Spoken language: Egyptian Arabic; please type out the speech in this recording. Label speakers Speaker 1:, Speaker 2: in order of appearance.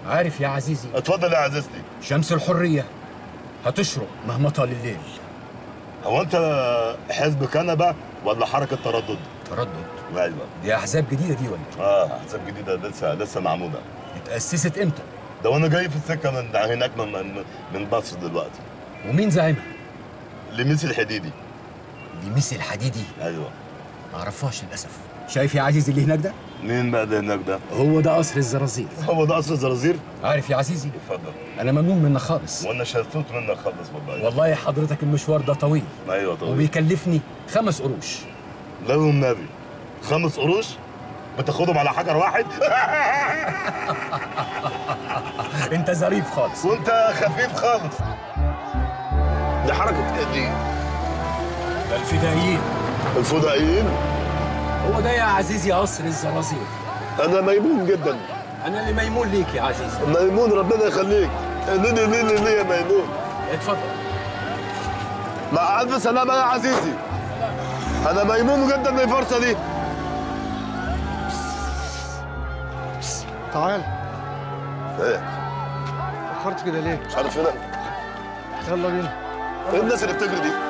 Speaker 1: عارف يا عزيزي
Speaker 2: اتفضل يا عزيزتي
Speaker 1: شمس الحرية هتشرق مهما طال الليل
Speaker 2: هو انت حزب كنبه ولا حركه تردد؟
Speaker 1: تردد
Speaker 2: ايوه
Speaker 1: دي أحزاب جديدة دي ولا
Speaker 2: اه احزاب جديده لسه لسه معموله
Speaker 1: اتأسست إمتى
Speaker 2: ده وانا جاي في السكه من هناك من من, من مصر دلوقتي
Speaker 1: ومين زعيمها
Speaker 2: لميس الحديدي
Speaker 1: دي ميسي الحديدي
Speaker 2: ايوه
Speaker 1: معرفهاش للأسف شايف يا عزيزي اللي هناك ده
Speaker 2: مين بقى ده هناك ده؟
Speaker 1: هو ده قصر الزرازير
Speaker 2: هو ده قصر الزرازير؟
Speaker 1: عارف يا عزيزي
Speaker 2: اتفضل
Speaker 1: أنا ممنون منك خالص
Speaker 2: وانا شلتوت منك خالص والله
Speaker 1: والله حضرتك المشوار ده طويل
Speaker 2: ايوه طبعا
Speaker 1: وبيكلفني خمس قروش
Speaker 2: لا والنبي خمس قروش بتاخدهم على حجر واحد
Speaker 1: انت ظريف خالص
Speaker 2: وانت خفيف خالص دي حركه ايه دي؟
Speaker 1: ده الفدائيين
Speaker 2: الفضائيين
Speaker 1: هو ده يا عزيزي قصر الزرازير
Speaker 2: انا ميمون جدا
Speaker 1: انا اللي ميمون ليك يا عزيزي
Speaker 2: ميمون ربنا يخليك ليه ليه ليه ليه يا ميمون
Speaker 1: اتفضل
Speaker 2: مع الف سلامه يا عزيزي انا ميمون جدا من الفرصه دي
Speaker 3: تعال
Speaker 2: ايه
Speaker 3: اخرت كده ليه
Speaker 2: مش عارف هنا
Speaker 3: يلا بينا
Speaker 2: ايه الناس اللي بتجري دي